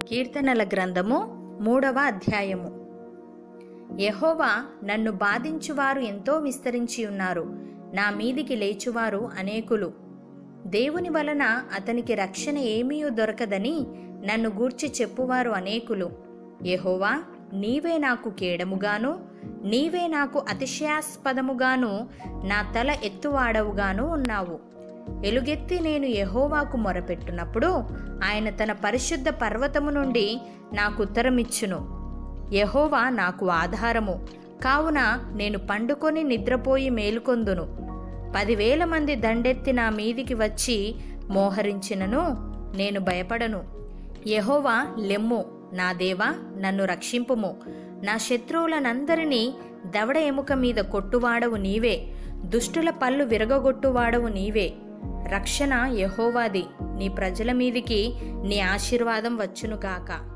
కీర్తనల గ్రంథము మూడవ అధ్యాయము యెహోవా నన్ను బాధించువారు ఎంతో విస్తరించి ఉన్నారు నా మీదికి లేచువారు అనేకులు దేవుని వలన అతనికి రక్షణ ఏమీ దొరకదని నన్ను గూర్చి చెప్పువారు అనేకులు యెహోవా నీవే నాకు కేడముగాను నీవే నాకు అతిశయాస్పదముగాను నా తల ఎత్తువాడవుగాను ఉన్నావు ఎలుగెత్తి నేను యెహోవాకు మొరపెట్టునప్పుడు ఆయన తన పరిశుద్ధ పర్వతము నుండి నాకు ఉత్తరమిచ్చును యెహోవా నాకు ఆధారము కావున నేను పండుకొని నిద్రపోయి మేలుకొందును పదివేల మంది దండెత్తి నా మీదికి వచ్చి మోహరించినను నేను భయపడను యెహోవా లెమ్ము నా దేవా నన్ను రక్షింపుము నా శత్రువులనందరినీ దవడ ఎముక మీద కొట్టువాడవు నీవే దుష్టుల పళ్ళు విరగగొట్టువాడవు నీవే రక్షణ యెహోవాది నీ ప్రజల మీదికి నీ ఆశీర్వాదం వచ్చునుగాక